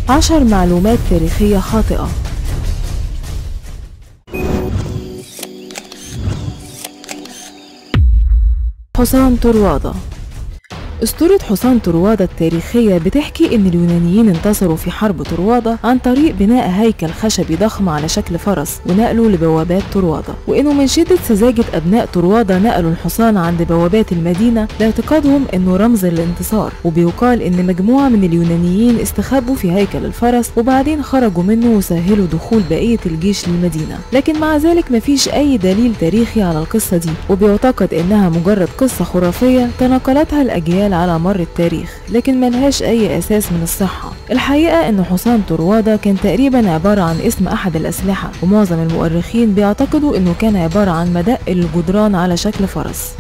عشر معلومات تاريخية خاطئة حصان طروادة أسطورة حصان طروادة التاريخية بتحكي إن اليونانيين انتصروا في حرب طروادة عن طريق بناء هيكل خشبي ضخم على شكل فرس ونقله لبوابات طروادة وإنه من شدة سذاجة أبناء طروادة نقلوا الحصان عند بوابات المدينة لاعتقادهم إنه رمز للانتصار وبيقال إن مجموعة من اليونانيين استخبوا في هيكل الفرس وبعدين خرجوا منه وسهلوا دخول بقية الجيش للمدينة لكن مع ذلك مفيش أي دليل تاريخي على القصة دي وبيعتقد إنها مجرد قصة خرافية تناقلتها الأجيال على مر التاريخ لكن ملهاش أي أساس من الصحة الحقيقة إن حصان طروادة كان تقريبا عبارة عن اسم أحد الأسلحة ومعظم المؤرخين بيعتقدوا إنه كان عبارة عن مدق للجدران على شكل فرس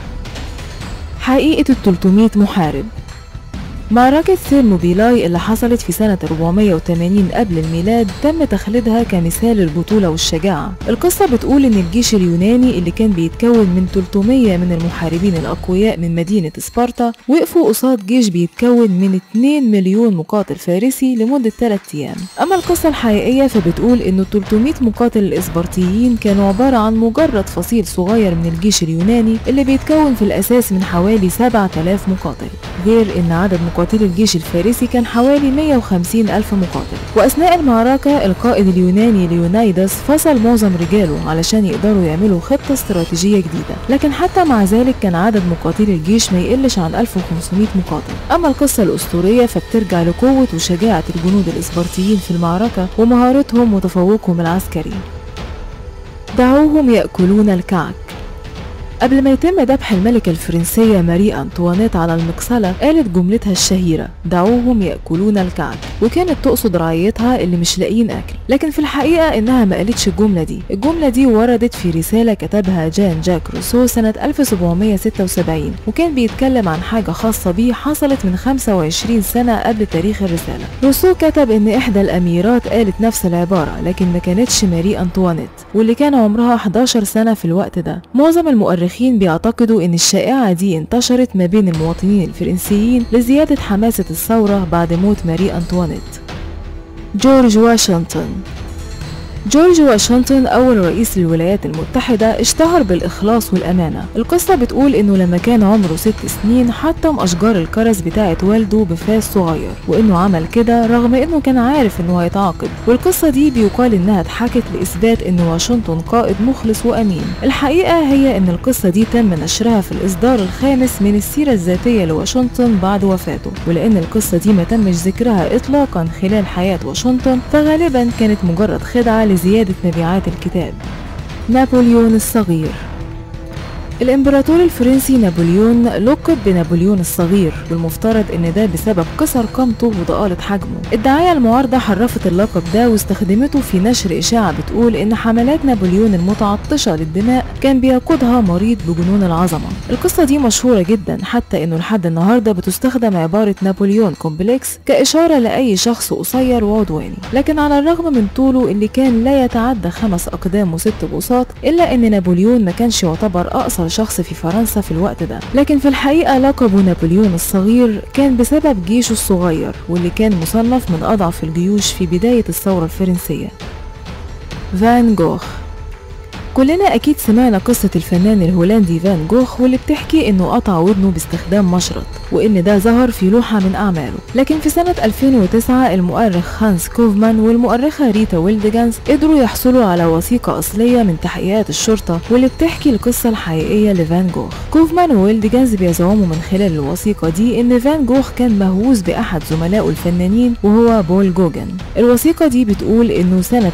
حقيقة ال 300 محارب معركة سيرموبيلاي اللي حصلت في سنة 480 قبل الميلاد تم تخليدها كمثال البطولة والشجاعة القصة بتقول إن الجيش اليوناني اللي كان بيتكون من 300 من المحاربين الأقوياء من مدينة سبارتا وقفوا قصاد جيش بيتكون من 2 مليون مقاتل فارسي لمدة 3 أيام أما القصة الحقيقية فبتقول إن 300 مقاتل الإسبرطيين كانوا عبارة عن مجرد فصيل صغير من الجيش اليوناني اللي بيتكون في الأساس من حوالي 7000 مقاتل غير إن عدد مقاتلي الجيش الفارسي كان حوالي 150 ألف مقاتل وأثناء المعركة القائد اليوناني ليونايدس فصل معظم رجاله علشان يقدروا يعملوا خطة استراتيجية جديدة لكن حتى مع ذلك كان عدد مقاتلي الجيش ما يقلش عن 1500 مقاتل أما القصة الأسطورية فبترجع لقوة وشجاعة الجنود الإسبرطيين في المعركة ومهارتهم وتفوقهم العسكري دعوهم يأكلون الكعك قبل ما يتم ذبح الملكة الفرنسية ماري أنطوانيت على المقصلة قالت جملتها الشهيرة دعوهم يأكلون الكعك وكانت تقصد رعيتها اللي مش لاقيين أكل لكن في الحقيقة إنها ما قالتش الجملة دي الجملة دي وردت في رسالة كتبها جان جاك روسو سنة 1776 وكان بيتكلم عن حاجة خاصة بيه حصلت من 25 سنة قبل تاريخ الرسالة روسو كتب إن إحدى الأميرات قالت نفس العبارة لكن ما كانتش ماري أنطوانيت واللي كان عمرها 11 سنة في الوقت ده معظم المؤرخين المؤرخين بيعتقدوا ان الشائعة دي انتشرت ما بين المواطنين الفرنسيين لزيادة حماسة الثورة بعد موت ماري أنطوانيت جورج واشنطن جورج واشنطن أول رئيس للولايات المتحدة اشتهر بالإخلاص والأمانة القصة بتقول إنه لما كان عمره ست سنين حطم أشجار الكرز بتاعة والده بفاس صغير وإنه عمل كده رغم إنه كان عارف إنه هيتعاقب والقصة دي بيقال إنها اتحكت لإثبات إن واشنطن قائد مخلص وأمين الحقيقة هي إن القصة دي تم نشرها في الإصدار الخامس من السيرة الذاتية لواشنطن بعد وفاته ولأن القصة دي ما تمش ذكرها إطلاقا خلال حياة واشنطن فغالبا كانت مجرد خدعة لزيادة مبيعات الكتاب نابليون الصغير الامبراطور الفرنسي نابليون لقب بنابليون الصغير والمفترض ان ده بسبب قصر قامته وضآلة حجمه الدعاية المعارضة حرفت اللقب ده واستخدمته في نشر اشاعة بتقول ان حملات نابليون المتعطشة للدماء كان بيقودها مريض بجنون العظمة القصة دي مشهورة جدا حتى انه لحد النهاردة بتستخدم عبارة نابليون كومبلكس كإشارة لأي شخص قصير وعدواني لكن على الرغم من طوله اللي كان لا يتعدى خمس أقدام وست بوصات إلا أن نابليون ما كانش يعتبر أقصر شخص في فرنسا في الوقت ده لكن في الحقيقة لقبه نابليون الصغير كان بسبب جيشه الصغير واللي كان مصنف من أضعف الجيوش في بداية الثورة الفرنسية فان جوخ كلنا أكيد سمعنا قصة الفنان الهولندي فان جوخ واللي بتحكي إنه قطع ودنه باستخدام مشرط وإن ده ظهر في لوحة من أعماله لكن في سنة 2009 المؤرخ هانس كوفمان والمؤرخة ريتا ويلدجانز قدروا يحصلوا على وثيقة أصلية من تحقيقات الشرطة واللي بتحكي القصة الحقيقية لفان جوخ كوفمان وويلدجانز بيزعموا من خلال الوثيقة دي إن فان جوخ كان مهووس بأحد زملائه الفنانين وهو بول جوجن الوثيقة دي بتقول إنه سنة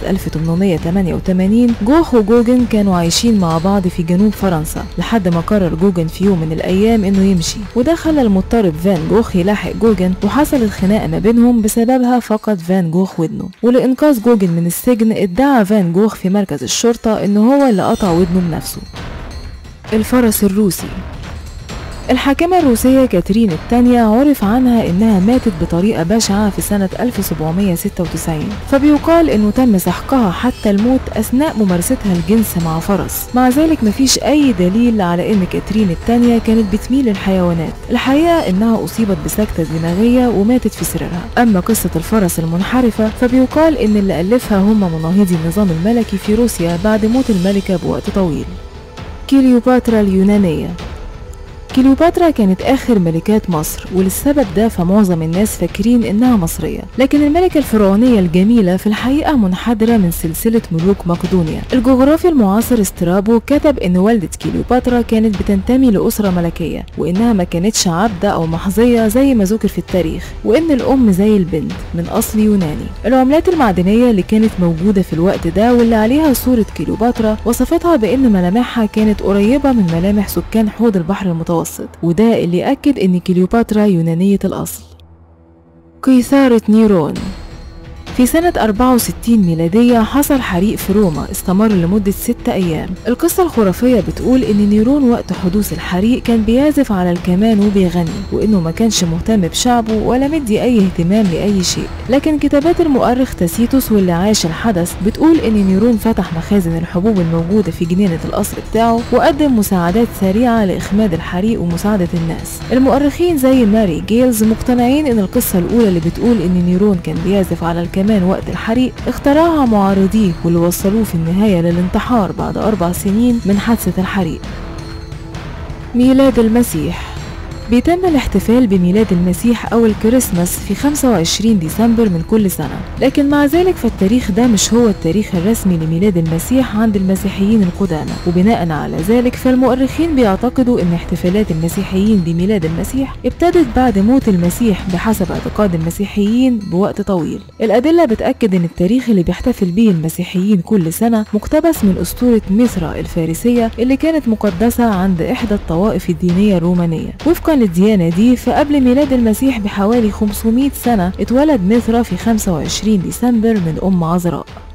1888 جوخ وجوجن كانوا عايشين مع بعض في جنوب فرنسا لحد ما قرر جوجن في يوم من الأيام إنه يمشي وده خلى المضطرب فان جوخ يلاحق جوجن وحصلت خناقة ما بينهم بسببها فقد فان جوخ ودنه ولإنقاذ جوجن من السجن ادعى فان جوخ في مركز الشرطة إن هو اللي قطع ودنه بنفسه الفرس الروسي الحاكمة الروسية كاترين الثانية عرف عنها إنها ماتت بطريقة بشعة في سنة 1796 فبيقال إنه تم سحقها حتى الموت أثناء ممارستها الجنس مع فرس مع ذلك مفيش أي دليل على إن كاترين الثانية كانت بتميل للحيوانات الحقيقة إنها أصيبت بسكتة دماغية وماتت في سريرها أما قصة الفرس المنحرفة فبيقال إن اللي ألفها هم مناهضي النظام الملكي في روسيا بعد موت الملكة بوقت طويل كليوباترا اليونانية كليوباترا كانت آخر ملكات مصر وللسبب ده فمعظم الناس فاكرين إنها مصرية لكن الملكة الفرعونية الجميلة في الحقيقة منحدرة من سلسلة ملوك مقدونيا الجغرافي المعاصر استرابو كتب إن والدة كليوباترا كانت بتنتمي لأسرة ملكية وإنها ما كانتش عبدة أو محظية زي ما ذكر في التاريخ وإن الأم زي البنت من أصل يوناني العملات المعدنية اللي كانت موجودة في الوقت ده واللي عليها صورة كليوباترا وصفتها بإن ملامحها كانت قريبة من ملامح سكان حوض البحر المتوسط المتوسط وده اللي أكد إن كليوباترا يونانية الأصل قيثارة نيرون في سنة 64 ميلادية حصل حريق في روما استمر لمدة ستة أيام القصة الخرافية بتقول إن نيرون وقت حدوث الحريق كان بيعزف على الكمان وبيغني وإنه ما كانش مهتم بشعبه ولا مدي أي اهتمام لأي شيء لكن كتابات المؤرخ تاسيتوس واللي عاش الحدث بتقول إن نيرون فتح مخازن الحبوب الموجودة في جنينة القصر بتاعه وقدم مساعدات سريعة لإخماد الحريق ومساعدة الناس المؤرخين زي ماري جيلز مقتنعين إن القصة الأولى اللي بتقول إن نيرون كان بيعزف على الكمان كمان وقت الحريق اخترعها معارضيه واللي وصلوه في النهاية للانتحار بعد أربع سنين من حادثة الحريق ميلاد المسيح بيتم الاحتفال بميلاد المسيح أو الكريسماس في 25 ديسمبر من كل سنة لكن مع ذلك فالتاريخ ده مش هو التاريخ الرسمي لميلاد المسيح عند المسيحيين القدامى وبناء على ذلك فالمؤرخين بيعتقدوا أن احتفالات المسيحيين بميلاد المسيح ابتدت بعد موت المسيح بحسب اعتقاد المسيحيين بوقت طويل الأدلة بتأكد أن التاريخ اللي بيحتفل به المسيحيين كل سنة مقتبس من أسطورة ميثرا الفارسية اللي كانت مقدسة عند إحدى الطوائف الدينية الرومانية وفقا للديانة دي فقبل ميلاد المسيح بحوالي 500 سنة اتولد ميثرا في 25 ديسمبر من أم عذراء